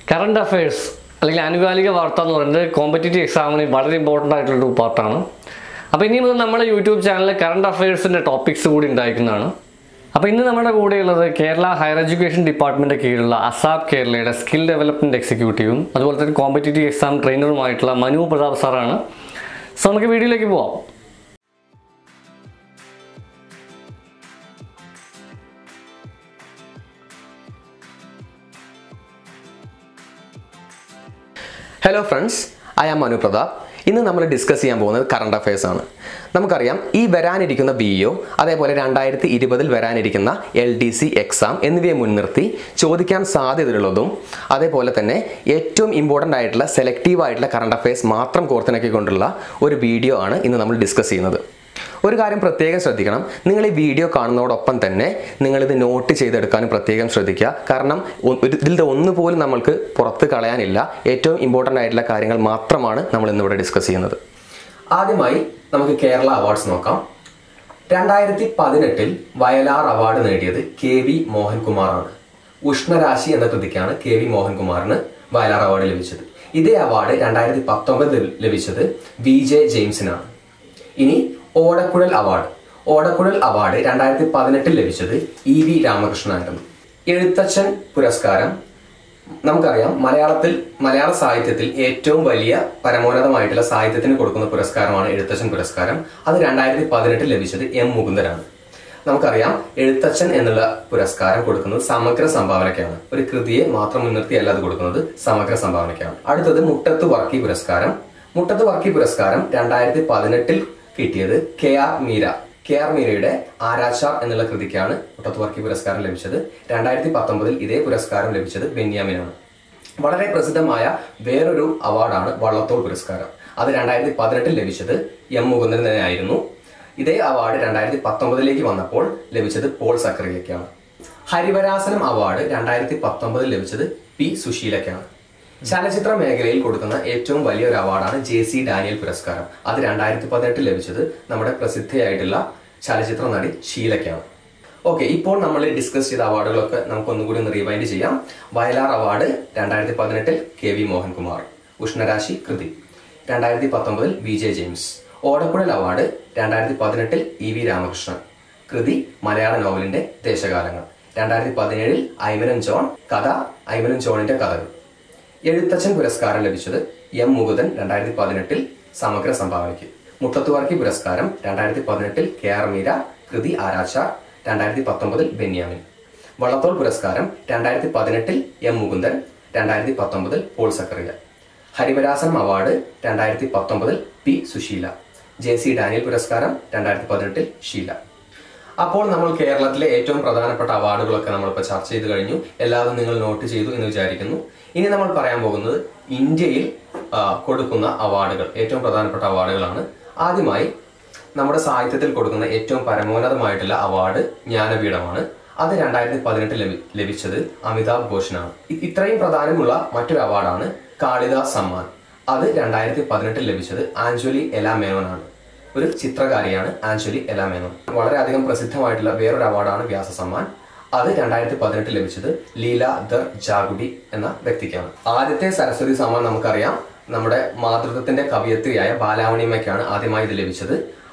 current affairs അല്ലെങ്കിൽ ആനുകാലിക വാർത്ത എന്ന് പറയുന്നത് കോമ്പറ്റേറ്റീവ് എക്സാമിന് വളരെ ഇമ്പോർട്ടൻ്റ് ആയിട്ടുള്ളൊരു പാർട്ടാണ് അപ്പോൾ ഇനി മുതൽ നമ്മുടെ യൂട്യൂബ് ചാനലിൽ കറണ്ട് അഫയേഴ്സിൻ്റെ ടോപ്പിക്സ് കൂടി ഉണ്ടായിരിക്കുന്നതാണ് അപ്പോൾ ഇന്ന് നമ്മുടെ കൂടെയുള്ളത് കേരള ഹയർ എഡ്യൂക്കേഷൻ ഡിപ്പാർട്ട്മെൻറ്റ് കീഴിലുള്ള അസാബ് കേരളയുടെ സ്കിൽ ഡെവലപ്മെൻറ്റ് എക്സിക്യൂട്ടീവും അതുപോലെ തന്നെ കോമ്പറ്റേറ്റീവ് എക്സാം ട്രെയിനറുമായിട്ടുള്ള മനു പ്രതാപ് സാറാണ് സോ നമുക്ക് വീഡിയോയിലേക്ക് പോവാം hello friends I am Manu Prathap ഇന്ന് നമ്മൾ ഡിസ്കസ് ചെയ്യാൻ പോകുന്നത് കറണ്ട് അഫയേഴ്സ് ആണ് നമുക്കറിയാം ഈ വരാനിരിക്കുന്ന ബി ഒ അതേപോലെ രണ്ടായിരത്തി ഇരുപതിൽ വരാനിരിക്കുന്ന എൽ ഡി സി എക്സാം എന്നിവയെ മുൻനിർത്തി ചോദിക്കാൻ സാധ്യതയുള്ളതും അതേപോലെ തന്നെ ഏറ്റവും ഇമ്പോർട്ടൻ്റ് ആയിട്ടുള്ള സെലക്റ്റീവ് ആയിട്ടുള്ള കറണ്ട് അഫയേഴ്സ് മാത്രം കോർത്തിണക്കിക്കൊണ്ടുള്ള ഒരു വീഡിയോ ആണ് ഇന്ന് നമ്മൾ ഡിസ്കസ് ചെയ്യുന്നത് ഒരു കാര്യം പ്രത്യേകം ശ്രദ്ധിക്കണം നിങ്ങൾ ഈ വീഡിയോ കാണുന്നതോടൊപ്പം തന്നെ നിങ്ങളിത് നോട്ട് ചെയ്തെടുക്കാനും പ്രത്യേകം ശ്രദ്ധിക്കുക കാരണം ഒ- ഒരു ഇതിൽ ഒന്നുപോലും നമ്മൾക്ക് പുറത്ത് കളയാനില്ല ഏറ്റവും ഇമ്പോർട്ടൻ്റ് ആയിട്ടുള്ള കാര്യങ്ങൾ മാത്രമാണ് നമ്മൾ ഇന്നിവിടെ ഡിസ്കസ് ചെയ്യുന്നത് ആദ്യമായി നമുക്ക് കേരള അവാർഡ്സ് നോക്കാം രണ്ടായിരത്തി പതിനെട്ടിൽ വയലാർ അവാർഡ് നേടിയത് കെ വി മോഹൻകുമാറാണ് ഉഷ്ണരാശി എന്ന കൃതിക്കാണ് കെ വി മോഹൻകുമാറിന് വയലാർ അവാർഡ് ലഭിച്ചത് ഇതേ അവാർഡ് രണ്ടായിരത്തി പത്തൊമ്പതിൽ ലഭിച്ചത് വി ജെ ജെയിംസിനാണ് ഇനി ഓടക്കുഴൽ അവാർഡ് ഓടക്കുഴൽ അവാർഡ് രണ്ടായിരത്തി പതിനെട്ടിൽ ലഭിച്ചത് ഇ വി രാമകൃഷ്ണനായിരുന്നു എഴുത്തച്ഛൻ പുരസ്കാരം നമുക്കറിയാം മലയാളത്തിൽ മലയാള സാഹിത്യത്തിൽ ഏറ്റവും വലിയ പരമോന്നതമായിട്ടുള്ള സാഹിത്യത്തിന് കൊടുക്കുന്ന പുരസ്കാരമാണ് എഴുത്തച്ഛൻ പുരസ്കാരം അത് രണ്ടായിരത്തി പതിനെട്ടിൽ ലഭിച്ചത് എം മുകുന്ദനാണ് നമുക്കറിയാം എഴുത്തച്ഛൻ എന്നുള്ള പുരസ്കാരം കൊടുക്കുന്നത് സമഗ്ര സംഭാവനയ്ക്കാണ് ഒരു കൃതിയെ മാത്രം മുൻനിർത്തിയല്ല അത് കൊടുക്കുന്നത് സമഗ്ര സംഭാവനയ്ക്കാണ് അടുത്തത് മുട്ടത്ത് വർക്കി പുരസ്കാരം മുട്ടത്ത് വർക്കി പുരസ്കാരം രണ്ടായിരത്തി പതിനെട്ടിൽ കിട്ടിയത് K R Meera K R മീരയുടെ ആരാച്ചാർ എന്നുള്ള കൃതിക്കാണ് മുട്ടത്ത് വർക്കി പുരസ്കാരം ലഭിച്ചത് രണ്ടായിരത്തി പത്തൊമ്പതിൽ ഇതേ പുരസ്കാരം ലഭിച്ചത് ബെന്യാമിനാണ് വളരെ പ്രസിദ്ധമായ വേറൊരു അവാർഡാണ് വള്ളത്തോൾ പുരസ്കാരം അത് രണ്ടായിരത്തി പതിനെട്ടിൽ ലഭിച്ചത് എം മുകുന്ദൻ തന്നെയായിരുന്നു ഇതേ അവാർഡ് രണ്ടായിരത്തി പത്തൊമ്പതിലേക്ക് വന്നപ്പോൾ ലഭിച്ചത് പോൾ സക്രിയയ്ക്കാണ് ഹരിവരാസനം അവാർഡ് രണ്ടായിരത്തി പത്തൊമ്പതിൽ ലഭിച്ചത് പി സുശീലയ്ക്കാണ് ചലച്ചിത്ര മേഖലയിൽ കൊടുക്കുന്ന ഏറ്റവും വലിയൊരു അവാർഡാണ് ജെ സി ഡാനിയൽ പുരസ്കാരം അത് രണ്ടായിരത്തി പതിനെട്ടിൽ ലഭിച്ചത് നമ്മുടെ പ്രസിദ്ധയായിട്ടുള്ള ചലച്ചിത്ര നടി ഷീലയ്ക്കാണ് ഓക്കെ ഇപ്പോൾ നമ്മൾ ഡിസ്കസ് ചെയ്ത അവാർഡുകളൊക്കെ നമുക്ക് ഒന്നുകൂടി ഒന്ന് റിവൈൻഡ് ചെയ്യാം വയലാർ അവാർഡ് രണ്ടായിരത്തി പതിനെട്ടിൽ കെ വി മോഹൻകുമാർ ഉഷ്ണരാശി കൃതി രണ്ടായിരത്തി പത്തൊമ്പതിൽ V J James Odakkuzhal award രണ്ടായിരത്തി പതിനെട്ടിൽ ഇ വി രാമകൃഷ്ണൻ കൃതി മലയാള നോവലിന്റെ ദേശകാലങ്ങൾ രണ്ടായിരത്തി പതിനേഴിൽ ഐമനൻ ജോൺ കഥ ഐമനൻ ജോണിന്റെ കഥകൾ എഴുത്തച്ഛൻ പുരസ്കാരം ലഭിച്ചത് എം മുകുന്ദൻ രണ്ടായിരത്തി പതിനെട്ടിൽ സമഗ്ര സംഭാവനയ്ക്ക് മുട്ടത്തുവർക്കി പുരസ്കാരം രണ്ടായിരത്തി പതിനെട്ടിൽ കെ ആർ മീര കൃതി ആരാച്ചാർ രണ്ടായിരത്തി പത്തൊമ്പതിൽ ബെന്യാമിൻ വള്ളത്തോൾ പുരസ്കാരം രണ്ടായിരത്തി പതിനെട്ടിൽ എം മുകുന്ദൻ രണ്ടായിരത്തി പത്തൊമ്പതിൽ പോൾ സക്കറിയ ഹരിവരാസനം അവാർഡ് രണ്ടായിരത്തി പത്തൊമ്പതിൽ P Susheela J C Daniel പുരസ്കാരം രണ്ടായിരത്തി പതിനെട്ടിൽ ഷീല അപ്പോൾ നമ്മൾ കേരളത്തിലെ ഏറ്റവും പ്രധാനപ്പെട്ട അവാർഡുകളൊക്കെ നമ്മളിപ്പോൾ ചർച്ച ചെയ്ത് കഴിഞ്ഞു എല്ലാവരും നിങ്ങൾ നോട്ട് ചെയ്തു എന്ന് വിചാരിക്കുന്നു ഇനി നമ്മൾ പറയാൻ പോകുന്നത് ഇന്ത്യയിൽ ആ, കൊടുക്കുന്ന അവാർഡുകൾ ഏറ്റവും പ്രധാനപ്പെട്ട അവാർഡുകളാണ് ആദ്യമായി നമ്മുടെ സാഹിത്യത്തിൽ കൊടുക്കുന്ന ഏറ്റവും പരമോന്നതമായിട്ടുള്ള അവാർഡ് ജ്ഞാനപീഠമാണ് അത് രണ്ടായിരത്തി പതിനെട്ടിൽ ലഭിച്ചത് അമിതാഭ് ഘോഷിനാണ് ഇ- ഇത്രയും പ്രധാനമുള്ള മറ്റൊരു അവാർഡാണ് കാളിദാസ് സമ്മാൻ അത് രണ്ടായിരത്തി പതിനെട്ടിൽ ലഭിച്ചത് ആഞ്ജലി എലാ മേനോനാണ് ഒരു ചിത്രകാരിയാണ് ആഞ്ജലി എലാ മേനോൻ വളരെയധികം പ്രസിദ്ധമായിട്ടുള്ള വേറൊരു അവാർഡാണ് വ്യാസ സമ്മാൻ അത് രണ്ടായിരത്തി പതിനെട്ടിൽ ലഭിച്ചത് ലീല ദർ ജാഗുഡി എന്ന വ്യക്തിക്കാണ് ആദ്യത്തെ സരസ്വതി സമ്മാൻ നമുക്കറിയാം നമ്മുടെ മാതൃത്വത്തിന്റെ കവിയത്രിയായ ബാലാമണിയമ്മയ്ക്കാണ് ആദ്യമായി ഇത് ലഭിച്ചത്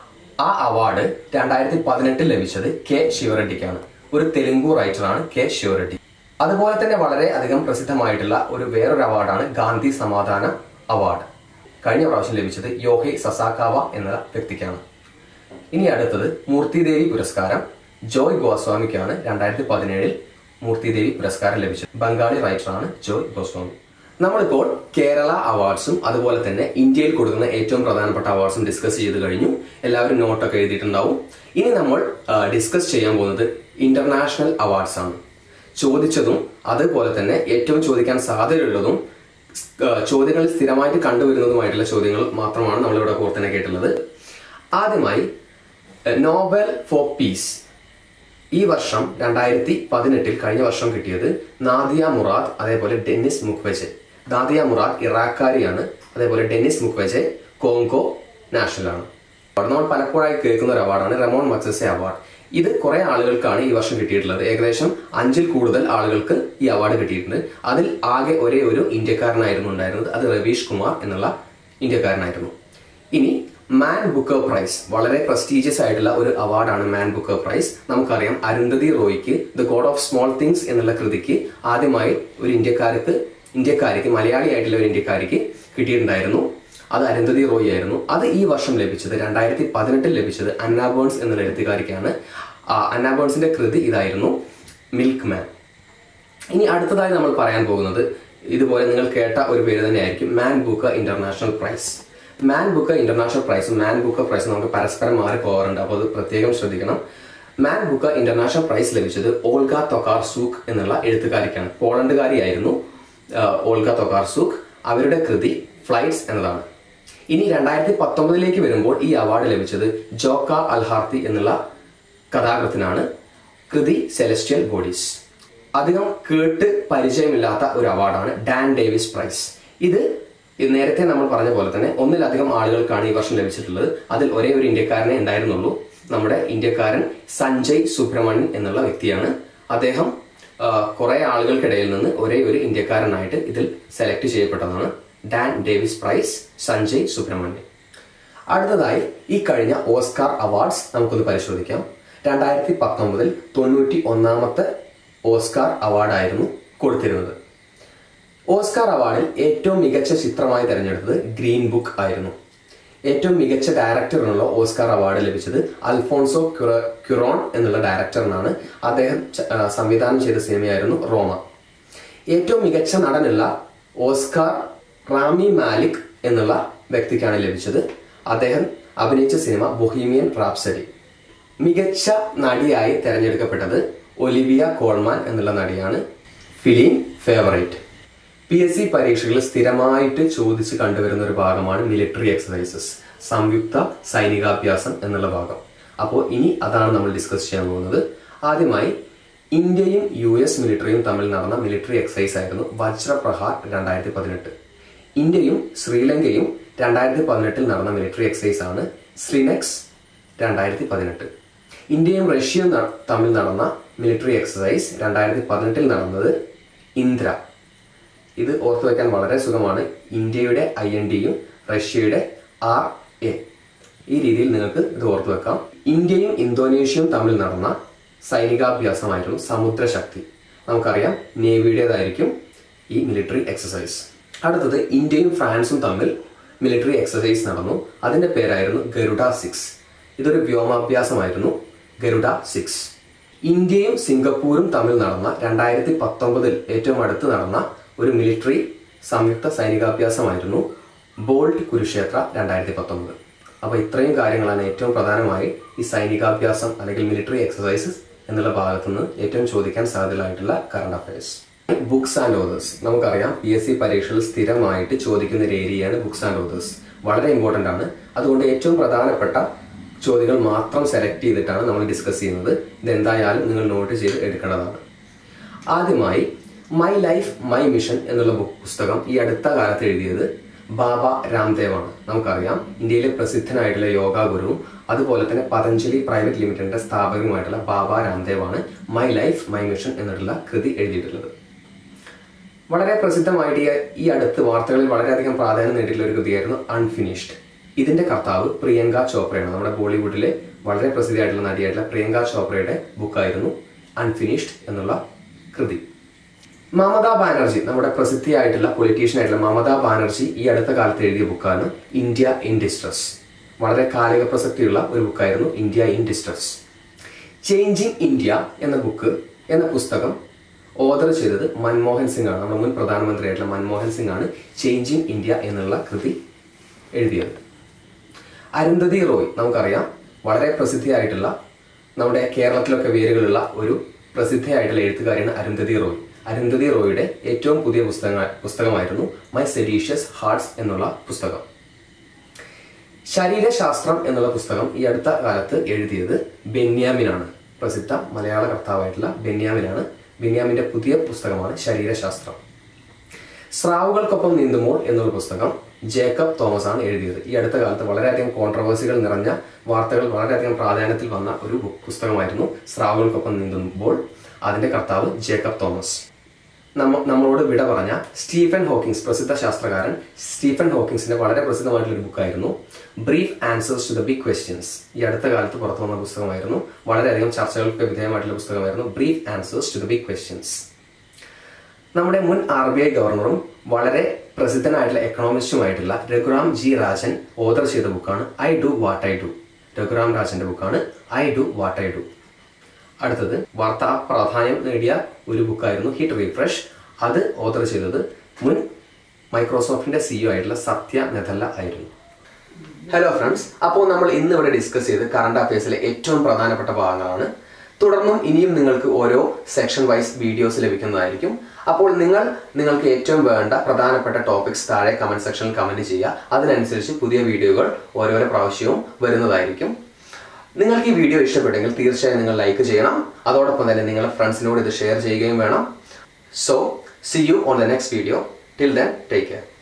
ആ അവാർഡ് രണ്ടായിരത്തി പതിനെട്ടിൽ ലഭിച്ചത് കെ ശിവറെഡ്ഡിക്കാണ് ഒരു തെലുങ്കു റൈറ്ററാണ് കെ ശിവറെഡ്ഡി അതുപോലെ തന്നെ വളരെ അധികം പ്രസിദ്ധമായിട്ടുള്ള ഒരു വേറൊരു അവാർഡാണ് ഗാന്ധി സമാധാന അവാർഡ് കഴിഞ്ഞ പ്രാവശ്യം ലഭിച്ചത് യോഹെ സസാക്കാവ എന്ന വ്യക്തിക്കാണ് ഇനി അടുത്തത് മൂർത്തിദേവി പുരസ്കാരം ജോയ് ഗോസ്വാമിക്കാണ് രണ്ടായിരത്തി പതിനേഴിൽ മൂർത്തിദേവി പുരസ്കാരം ലഭിച്ചത് ബംഗാളി റൈറ്ററാണ് ജോയ് ഗോസ്വാമി നമ്മളിപ്പോൾ കേരള അവാർഡ്സും അതുപോലെ തന്നെ ഇന്ത്യയിൽ കൊടുക്കുന്ന ഏറ്റവും പ്രധാനപ്പെട്ട അവാർഡ്സും ഡിസ്കസ് ചെയ്ത് കഴിഞ്ഞു എല്ലാവരും നോട്ടൊക്കെ എഴുതിയിട്ടുണ്ടാവും ഇനി നമ്മൾ ഡിസ്കസ് ചെയ്യാൻ പോകുന്നത് ഇന്റർനാഷണൽ അവാർഡ്സ് ആണ് ചോദിച്ചതും അതുപോലെ തന്നെ ഏറ്റവും ചോദിക്കാൻ സാധ്യതയുള്ളതും ആ, ചോദ്യങ്ങളിൽ സ്ഥിരമായിട്ട് കണ്ടുവരുന്നതുമായിട്ടുള്ള ചോദ്യങ്ങൾ മാത്രമാണ് നമ്മളിവിടെ കോർത്തിനെ കേട്ടുള്ളത് ആദ്യമായി നോബൽ ഫോർ പീസ് ഈ വർഷം രണ്ടായിരത്തി പതിനെട്ടിൽ കഴിഞ്ഞ വർഷം കിട്ടിയത് നാദിയ മുറാദ് അതേപോലെ ഡെന്നിസ് മുക്വെജെ നാദിയ മുറാദ് ഇറാഖാരിയാണ് അതേപോലെ ഡെന്നിസ് മുക്വെജെ കോങ്കോ നാഷണലാണ് നമ്മൾ പലപ്പോഴായി കേൾക്കുന്ന ഒരു അവാർഡാണ് റെമോൺ മക്സസെ അവാർഡ് ഇത് കുറെ ആളുകൾക്കാണ് ഈ വർഷം കിട്ടിയിട്ടുള്ളത് ഏകദേശം അഞ്ചിൽ കൂടുതൽ ആളുകൾക്ക് ഈ അവാർഡ് കിട്ടിയിട്ടുണ്ട് അതിൽ ആകെ ഒരേ ഒരു ഇന്ത്യക്കാരനായിരുന്നു ഉണ്ടായിരുന്നത് അത് രവീഷ് കുമാർ എന്നുള്ള ഇന്ത്യക്കാരനായിരുന്നു ഇനി മാൻ ബുക്കർ പ്രൈസ് വളരെ പ്രസ്റ്റീജിയസ് ആയിട്ടുള്ള ഒരു അവാർഡാണ് മാൻ ബുക്കർ പ്രൈസ് നമുക്കറിയാം അരുന്ധതി റോയ്ക്ക് the God of Small Things എന്നുള്ള കൃതിക്ക് ആദ്യമായി ഒരു ഇന്ത്യക്കാർക്ക് ഇന്ത്യക്കാരിക്ക് മലയാളി ആയിട്ടുള്ള ഒരു ഇന്ത്യക്കാരിക്ക് കിട്ടിയിട്ടുണ്ടായിരുന്നു അത് അരുന്ധതി റോയ് ആയിരുന്നു അത് ഈ വർഷം ലഭിച്ചത് രണ്ടായിരത്തി പതിനെട്ടിൽ ലഭിച്ചത് അന്ന ബേൺസ് എന്നുള്ള എഴുത്തുകാരിക്കാണ് ആ, അന്ന ബേൺസിന്റെ കൃതി ഇതായിരുന്നു മിൽക്ക് മാൻ ഇനി അടുത്തതായി നമ്മൾ പറയാൻ പോകുന്നത് ഇതുപോലെ നിങ്ങൾ കേട്ട ഒരു പേര് തന്നെയായിരിക്കും മാൻ ബുക്ക ഇന്റർനാഷണൽ പ്രൈസ് മാൻ ബുക്ക ഇന്റർനാഷണൽ പ്രൈസും മാൻ ബുക്ക പ്രൈസും നമുക്ക് പരസ്പരം മാറി പോകാറുണ്ട് അപ്പോൾ അത് പ്രത്യേകം ശ്രദ്ധിക്കണം മാൻ ബുക്ക ഇന്റർനാഷണൽ പ്രൈസ് ലഭിച്ചത് ഓൾഗ തൊക്കാർ സൂക്ക് എന്നുള്ള എഴുത്തുകാരിക്കാണ് പോളണ്ടുകാരിയായിരുന്നു ആ, ഓൾഗ തൊക്കാർ സൂക്ക് അവരുടെ കൃതി ഫ്ലൈറ്റ്സ് എന്നതാണ് ഇനി രണ്ടായിരത്തി പത്തൊമ്പതിലേക്ക് വരുമ്പോൾ ഈ അവാർഡ് ലഭിച്ചത് ജോക്ക അൽഹാർത്തി എന്നുള്ള കഥാകൃത്തിനാണ് കൃതി സെലസ്റ്റിയൽ ബോഡീസ് അധികം കേട്ട് പരിചയമില്ലാത്ത ഒരു അവാർഡാണ് ഡാൻ ഡേവിസ് പ്രൈസ് ഇത് ഇത് നേരത്തെ നമ്മൾ പറഞ്ഞ പോലെ തന്നെ ഒന്നിലധികം ആളുകൾക്കാണ് ഈ വർഷം ലഭിച്ചിട്ടുള്ളത് അതിൽ ഒരേ ഒരു ഇന്ത്യക്കാരനെ ഉണ്ടായിരുന്നുള്ളൂ നമ്മുടെ ഇന്ത്യക്കാരൻ സഞ്ജയ് സുബ്രഹ്മണ്യൻ എന്നുള്ള വ്യക്തിയാണ് അദ്ദേഹം ആ, കുറെ ആളുകൾക്കിടയിൽ നിന്ന് ഒരേ ഒരു ഇന്ത്യക്കാരനായിട്ട് ഇതിൽ സെലക്ട് ചെയ്യപ്പെട്ടതാണ് Dan Davis prize Sanjay Subrahmanyam അടുത്തതായി ഈ കഴിഞ്ഞ ഓസ്കാർ അവാർഡ്സ് നമുക്കൊന്ന് പരിശോധിക്കാം രണ്ടായിരത്തി പത്തൊമ്പതിൽ തൊണ്ണൂറ്റി ഒന്നാമത്തെ ഓസ്കാർ അവാർഡായിരുന്നു കൊടുത്തിരുന്നത് ഓസ്കാർ അവാർഡിൽ ഏറ്റവും മികച്ച ചിത്രമായി തിരഞ്ഞെടുത്തത് ഗ്രീൻ ബുക്ക് ആയിരുന്നു ഏറ്റവും മികച്ച ഡയറക്ടറിനുള്ള ഓസ്കാർ അവാർഡ് ലഭിച്ചത് അൽഫോൺസോ ക്യുറ- ക്യുറോൺ എന്നുള്ള ഡയറക്ടറിനാണ് അദ്ദേഹം ച- ആ, സംവിധാനം ചെയ്ത സിനിമയായിരുന്നു റോമ ഏറ്റവും മികച്ച നടനുള്ള ഓസ്കാർ റാമി മാലിക് എന്നുള്ള വ്യക്തിക്കാണ് ലഭിച്ചത് അദ്ദേഹം അഭിനയിച്ച സിനിമ ബൊഹീമിയൻ റാപ്സഡി മികച്ച നടിയായി തെരഞ്ഞെടുക്കപ്പെട്ടത് ഒലിവിയ കോൾമാൻ എന്നുള്ള നടിയാണ് film Favourite P S C പരീക്ഷകളിൽ സ്ഥിരമായിട്ട് ചോദിച്ച് കണ്ടുവരുന്ന ഒരു ഭാഗമാണ് മിലിറ്ററി എക്സസൈസസ് സംയുക്ത സൈനികാഭ്യാസം എന്നുള്ള ഭാഗം അപ്പോൾ ഇനി അതാണ് നമ്മൾ ഡിസ്കസ് ചെയ്യാൻ പോകുന്നത് ആദ്യമായി ഇന്ത്യയും യു എസ് മിലിറ്ററിയും തമ്മിൽ നടന്ന മിലിറ്ററി എക്സസൈസ് ആയിരുന്നു വജ്രപ്രഹാർ രണ്ടായിരത്തി പതിനെട്ട് ഇന്ത്യയും ശ്രീലങ്കയും രണ്ടായിരത്തി പതിനെട്ടിൽ നടന്ന മിലിറ്ററി എക്സസൈസ് ആണ് ശ്രീനെക്സ് രണ്ടായിരത്തി പതിനെട്ട് ഇന്ത്യയും റഷ്യയും ന- തമ്മിൽ നടന്ന മിലിറ്ററി എക്സസൈസ് രണ്ടായിരത്തി പതിനെട്ടിൽ നടന്നത് ഇന്ദ്ര ഇത് ഓർത്തു വെക്കാൻ വളരെ സുഖമാണ് ഇന്ത്യയുടെ ഐ എൻ ഡിയും റഷ്യയുടെ ആർ എ ഈ രീതിയിൽ നിങ്ങൾക്ക് ഇത് ഓർത്തു വെക്കാം ഇന്ത്യയും ഇന്തോനേഷ്യയും തമ്മിൽ നടന്ന സൈനികാഭ്യാസമായിരുന്നു സമുദ്രശക്തി നമുക്കറിയാം നേവിയുടേതായിരിക്കും ഈ മിലിറ്ററി എക്സസൈസ് അടുത്തത് ഇന്ത്യയും ഫ്രാൻസും തമ്മിൽ മിലിറ്ററി എക്സസൈസ് നടന്നു അതിന്റെ പേരായിരുന്നു ഗരുഡ സിക്സ് ഇതൊരു വ്യോമാഭ്യാസമായിരുന്നു ഗരുഡ സിക്സ് ഇന്ത്യയും സിംഗപ്പൂരും തമ്മിൽ നടന്ന രണ്ടായിരത്തി പത്തൊമ്പതിൽ ഏറ്റവും അടുത്ത് നടന്ന ഒരു മിലിറ്ററി സംയുക്ത സൈനികാഭ്യാസമായിരുന്നു ബോൾട്ട് കുരുക്ഷേത്ര രണ്ടായിരത്തി പത്തൊമ്പത് അപ്പോൾ ഇത്രയും കാര്യങ്ങളാണ് ഏറ്റവും പ്രധാനമായി ഈ സൈനികാഭ്യാസം അല്ലെങ്കിൽ മിലിറ്ററി എക്സസൈസസ് എന്നുള്ള ഭാഗത്തുനിന്ന് ഏറ്റവും ചോദിക്കാൻ സാധ്യതയായിട്ടുള്ള current affairs books and authors നമുക്കറിയാം പി എസ് സി പരീക്ഷയിൽ സ്ഥിരമായിട്ട് ചോദിക്കുന്ന ഒരു ഏരിയയാണ് ബുക്സ് ആൻഡ് ഓതേഴ്സ് വളരെ ഇമ്പോർട്ടൻ്റ് ആണ് അതുകൊണ്ട് ഏറ്റവും പ്രധാനപ്പെട്ട ചോദ്യങ്ങൾ മാത്രം സെലക്ട് ചെയ്തിട്ടാണ് നമ്മൾ ഡിസ്കസ് ചെയ്യുന്നത് ഇതെന്തായാലും നിങ്ങൾ നോട്ട് ചെയ്ത് എടുക്കേണ്ടതാണ് ആദ്യമായി മൈ ലൈഫ് മൈ മിഷൻ എന്നുള്ള ബുക്ക് പുസ്തകം ഈ അടുത്ത കാലത്ത് എഴുതിയത് ബാബ രാംദേവ് ആണ് നമുക്കറിയാം ഇന്ത്യയിലെ പ്രസിദ്ധനായിട്ടുള്ള യോഗ ഗുരുവും അതുപോലെ തന്നെ പതഞ്ജലി പ്രൈവറ്റ് ലിമിറ്റഡിന്റെ സ്ഥാപകനുമായിട്ടുള്ള ബാബ രാംദേവ് ആണ് മൈ ലൈഫ് മൈ മിഷൻ എന്നുള്ള കൃതി എഴുതിയിട്ടുള്ളത് വളരെ പ്രസിദ്ധമായിട്ട് ഈ- ഈ അടുത്ത് വാർത്തകളിൽ വളരെയധികം പ്രാധാന്യം നേടിയിട്ടുള്ള ഒരു കൃതിയായിരുന്നു അൺഫിനിഷ്ഡ് ഇതിന്റെ കർത്താവ് പ്രിയങ്ക ചോപ്രയാണ് നമ്മുടെ ബോളിവുഡിലെ വളരെ പ്രസിദ്ധമായിട്ടുള്ള നടിയായിട്ടുള്ള പ്രിയങ്ക ചോപ്രയുടെ ബുക്കായിരുന്നു അൺഫിനിഷ്ഡ് എന്നുള്ള കൃതി മമതാ ബാനർജി നമ്മുടെ പ്രസിദ്ധിയായിട്ടുള്ള പൊളിറ്റീഷ്യൻ ആയിട്ടുള്ള മമതാ ബാനർജി ഈ അടുത്ത കാലത്ത് എഴുതിയ ബുക്കാണ് ഇന്ത്യ ഇൻ ഡിസ്ട്രസ് വളരെ കാലിക പ്രസക്തിയുള്ള ഒരു ബുക്കായിരുന്നു India in distress changing India എന്ന ബുക്ക് എന്ന പുസ്തകം ഓർഡർ ചെയ്തത് മൻമോഹൻ സിംഗ് ആണ് നമ്മുടെ മുൻ പ്രധാനമന്ത്രിയായിട്ടുള്ള മൻമോഹൻ സിംഗ് ആണ് ചേഞ്ചിങ് ഇന്ത്യ എന്നുള്ള കൃതി എഴുതിയത് അരുന്ധതി റോയ് നമുക്കറിയാം വളരെ പ്രസിദ്ധിയായിട്ടുള്ള നമ്മുടെ കേരളത്തിലൊക്കെ വേരുകളുള്ള ഒരു പ്രസിദ്ധയായിട്ടുള്ള എഴുത്തുകാരിയാണ് അരുന്ധതി റോയ് അരുന്ധതി റോയുടെ ഏറ്റവും പുതിയ പുസ്തക പുസ്തകമായിരുന്നു മൈ സെഡീഷ്യസ് ഹാർട്സ് എന്നുള്ള പുസ്തകം ശരീരശാസ്ത്രം എന്നുള്ള പുസ്തകം ഈ അടുത്ത കാലത്ത് എഴുതിയത് ബെന്യാമിനാണ് പ്രസിദ്ധ മലയാള കർത്താവായിട്ടുള്ള ബെന്യാമിനാണ് ബെന്യാമിന്റെ പുതിയ പുസ്തകമാണ് ശരീരശാസ്ത്രം സ്രാവുകൾക്കൊപ്പം നീന്തുമ്പോൾ എന്നൊരു പുസ്തകം ജേക്കബ് തോമസ് ആണ് എഴുതിയത് ഈ അടുത്ത കാലത്ത് വളരെയധികം കോൺട്രവേഴ്സികൾ നിറഞ്ഞ വാർത്തകൾ വളരെയധികം പ്രാധാന്യത്തിൽ വന്ന ഒരു ബു- പുസ്തകമായിരുന്നു സ്രാവുകൾക്കൊപ്പം നീന്തുമ്പോൾ അതിന്റെ കർത്താവ് ജേക്കബ് തോമസ് നമ്മ നമ്മളോട് വിട പറഞ്ഞ സ്റ്റീഫൻ ഹോക്കിങ്സ് പ്രസിദ്ധ ശാസ്ത്രകാരൻ സ്റ്റീഫൻ ഹോക്കിങ്സിന്റെ വളരെ പ്രസിദ്ധമായിട്ടുള്ള ഒരു ബുക്കായിരുന്നു brief answers to the big questions ഈ അടുത്ത കാലത്ത് പുറത്തു വന്ന പുസ്തകമായിരുന്നു വളരെയധികം ചർച്ചകൾക്ക് വിധേയമായിട്ടുള്ള പുസ്തകമായിരുന്നു brief answers to the big questions നമ്മുടെ മുൻ ആർ ബി ഐ ഗവർണറും വളരെ പ്രസിദ്ധനായിട്ടുള്ള എക്കണോമിസ്റ്റുമായിട്ടുള്ള രഘുറാം ജി രാജൻ ഓതർ ചെയ്ത ബുക്കാണ് I do what I do Raghuram രാജന്റെ ബുക്കാണ് I do what I do അടുത്തത് വാർത്താ പ്രാധാന്യം നേടിയ ഒരു ബുക്കായിരുന്നു ഹിറ്റ് റീഫ്രഷ് അത് ഓതർ ചെയ്തത് മുൻ മൈക്രോസോഫ്റ്റിന്റെ സിഇഒ ആയിട്ടുള്ള സത്യ നെഥല്ല ആയിരുന്നു ഹലോ ഫ്രണ്ട്സ് അപ്പോൾ നമ്മൾ ഇന്ന് ഇവിടെ ഡിസ്കസ് ചെയ്ത് കറണ്ട് അഫയേഴ്സിലെ ഏറ്റവും പ്രധാനപ്പെട്ട ഭാഗങ്ങളാണ് തുടർന്നും ഇനിയും നിങ്ങൾക്ക് ഓരോ സെക്ഷൻ വൈസ് വീഡിയോസ് ലഭിക്കുന്നതായിരിക്കും അപ്പോൾ നിങ്ങൾ നിങ്ങൾക്ക് ഏറ്റവും വേണ്ട പ്രധാനപ്പെട്ട ടോപ്പിക്സ് താഴെ കമന്റ് സെക്ഷനിൽ കമന്റ് ചെയ്യുക അതിനനുസരിച്ച് പുതിയ വീഡിയോകൾ ഓരോരോ പ്രാവശ്യവും വരുന്നതായിരിക്കും നിങ്ങൾക്ക് ഈ വീഡിയോ ഇഷ്ടപ്പെട്ടെങ്കിൽ തീർച്ചയായും നിങ്ങൾ ലൈക്ക് ചെയ്യണം അതോടൊപ്പം തന്നെ നിങ്ങളുടെ ഫ്രണ്ട്സിനോട് ഇത് ഷെയർ ചെയ്യുകയും വേണം so see you on the next video till then take care